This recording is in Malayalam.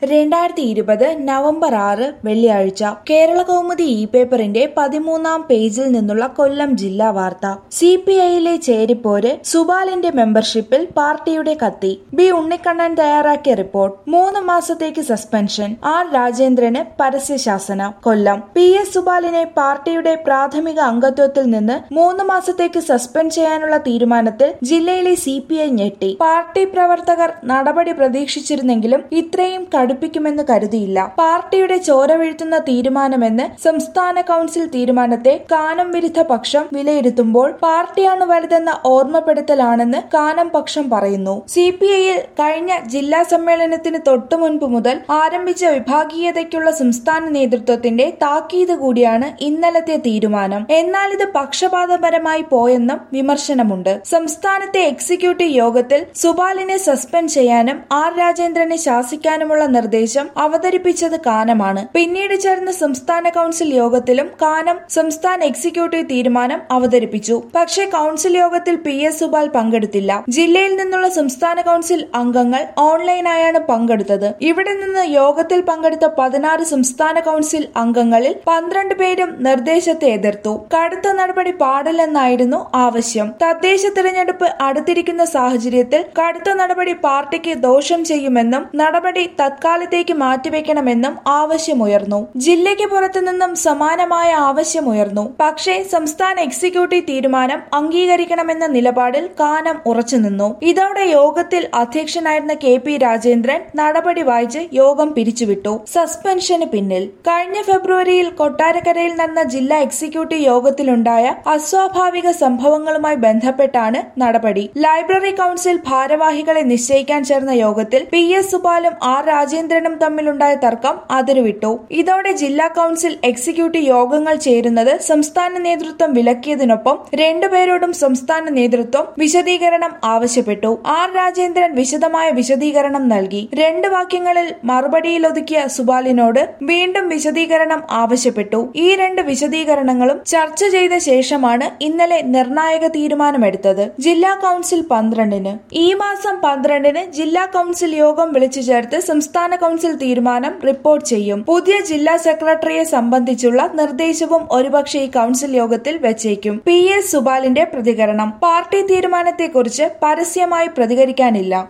രണ്ടായിരത്തി ഇരുപത് നവംബർ ആറ് വെള്ളിയാഴ്ച കേരള കൗമുദി ഇ പേപ്പറിന്റെ പതിമൂന്നാം പേജിൽ നിന്നുള്ള കൊല്ലം ജില്ലാ വാർത്ത സി പി ഐയിലെ ചേരിപ്പോര് സുബാലിന്റെ മെമ്പർഷിപ്പിൽ പാർട്ടിയുടെ കത്തി ബി ഉണ്ണിക്കണ്ണൻ തയ്യാറാക്കിയ റിപ്പോർട്ട് മൂന്ന് മാസത്തേക്ക് സസ്പെൻഷൻ ആർ രാജേന്ദ്രന് പരസ്യശാസന കൊല്ലം പി എസ് സുബാലിനെ പാർട്ടിയുടെ പ്രാഥമിക അംഗത്വത്തിൽ നിന്ന് മൂന്ന് മാസത്തേക്ക് സസ്പെൻഡ് ചെയ്യാനുള്ള തീരുമാനത്തിൽ ജില്ലയിലെ സി പി ഐ ഞെട്ടി പാർട്ടി പ്രവർത്തകർ നടപടി പ്രതീക്ഷിച്ചിരുന്നെങ്കിലും ഇത്രയും കടുപ്പിക്കുമെന്ന് കരുതിയില്ല പാർട്ടിയുടെ ചോര വീഴ്ത്തുന്ന തീരുമാനമെന്ന് സംസ്ഥാന കൗൺസിൽ തീരുമാനത്തെ കാനം വിരുദ്ധ പക്ഷം വിലയിരുത്തുമ്പോൾ പാർട്ടിയാണ് വലുതെന്ന ഓർമ്മപ്പെടുത്തലാണെന്ന് കാനം പക്ഷം പറയുന്നു സി പി ഐയിൽ കഴിഞ്ഞ ജില്ലാ സമ്മേളനത്തിന് തൊട്ടു മുൻപ് മുതൽ ആരംഭിച്ച വിഭാഗീയതയ്ക്കുള്ള സംസ്ഥാന നേതൃത്വത്തിന്റെ താക്കീത് കൂടിയാണ് ഇന്നലത്തെ തീരുമാനം എന്നാൽ ഇത് പക്ഷപാതപരമായി പോയെന്നും വിമർശനമുണ്ട് സംസ്ഥാനത്തെ എക്സിക്യൂട്ടീവ് യോഗത്തിൽ സുബാലിനെ സസ്പെൻഡ് ചെയ്യാനും ആർ രാജേന്ദ്രനെ ശാസിക്കാനുമുള്ള നിർദ്ദേശം അവതരിപ്പിച്ചത് കാനമാണ് പിന്നീട് ചേർന്ന സംസ്ഥാന കൗൺസിൽ യോഗത്തിലും കാനം സംസ്ഥാന എക്സിക്യൂട്ടീവ് തീരുമാനം അവതരിപ്പിച്ചു പക്ഷേ കൗൺസിൽ യോഗത്തിൽ പി എസ് സുബാൽ പങ്കെടുത്തില്ല ജില്ലയിൽ നിന്നുള്ള സംസ്ഥാന കൗൺസിൽ അംഗങ്ങൾ ഓൺലൈനായാണ് പങ്കെടുത്തത് ഇവിടെ നിന്ന് യോഗത്തിൽ പങ്കെടുത്ത പതിനാറ് സംസ്ഥാന കൗൺസിൽ അംഗങ്ങളിൽ പന്ത്രണ്ട് പേരും നിർദ്ദേശത്തെ എതിർത്തു കടുത്ത നടപടി പാടില്ലെന്നായിരുന്നു ആവശ്യം തദ്ദേശ തിരഞ്ഞെടുപ്പ് അടുത്തിരിക്കുന്ന സാഹചര്യത്തിൽ കടുത്ത നടപടി പാർട്ടിക്ക് ദോഷം ചെയ്യുമെന്നും നടപടി തത്കാലത്തേക്ക് മാറ്റിവെക്കണമെന്നും ആവശ്യമുയർന്നു ജില്ലയ്ക്ക് പുറത്തുനിന്നും സമാനമായ ആവശ്യമുയർന്നു പക്ഷേ സംസ്ഥാന എക്സിക്യൂട്ടീവ് തീരുമാനം അംഗീകരിക്കണമെന്ന നിലപാടിൽ കാനം ഉറച്ചുനിന്നു ഇതോടെ യോഗത്തിൽ അധ്യക്ഷനായിരുന്ന കെ പി രാജേന്ദ്രൻ നടപടി വായിച്ച് യോഗം പിരിച്ചുവിട്ടു സസ്പെൻഷന് പിന്നിൽ കഴിഞ്ഞ ഫെബ്രുവരിയിൽ കൊട്ടാരക്കരയിൽ നടന്ന ജില്ലാ എക്സിക്യൂട്ടീവ് യോഗത്തിലുണ്ടായ അസ്വാഭാവിക സംഭവങ്ങളുമായി ബന്ധപ്പെട്ടാണ് നടപടി ലൈബ്രറി കൌൺസിൽ ഭാരവാഹികളെ നിശ്ചയിക്കാൻ ചേർന്ന യോഗത്തിൽ പി എസ് സുബാലും ആർ രാജേന്ദ്രനും തമ്മിലുണ്ടായ തർക്കം അതിരുവിട്ടു ഇതോടെ ജില്ലാ കൌൺസിൽ എക്സിക്യൂട്ടീവ് യോഗങ്ങൾ ചേരുന്നത് സംസ്ഥാന നേതൃത്വം വിലക്കിയതിനൊപ്പം രണ്ടുപേരോടും സംസ്ഥാന നേതൃത്വം വിശദീകരണം ആവശ്യപ്പെട്ടു ആർ രാജേന്ദ്രൻ വിശദമായ വിശദീകരണം നൽകി രണ്ട് വാക്യങ്ങളിൽ മറുപടിയിലൊതുക്കിയ സുബാലിനോട് വീണ്ടും വിശദീകരണം ആവശ്യപ്പെട്ടു ഈ രണ്ട് വിശദീകരണങ്ങളും ചർച്ച ചെയ്ത ശേഷമാണ് ഇന്നലെ നിർണായക തീരുമാനമെടുത്തത് ജില്ലാ കൌൺസിൽ പന്ത്രണ്ടിന് ഈ മാസം പന്ത്രണ്ടിന് ജില്ലാ കൌൺസിൽ യോഗം വിളിച്ചു ചേർത്ത് സംസ്ഥാന കൌൺസിൽ തീരുമാനം റിപ്പോർട്ട് ചെയ്യും പുതിയ ജില്ലാ സെക്രട്ടറിയെ സംബന്ധിച്ചുള്ള നിർദ്ദേശവും ഒരുപക്ഷെ ഈ കൌൺസിൽ യോഗത്തിൽ വെച്ചേക്കും പി എസ് സുബാലിന്റെ പ്രതികരണം പാർട്ടി തീരുമാനത്തെക്കുറിച്ച് പരസ്യമായി പ്രതികരിക്കാനില്ല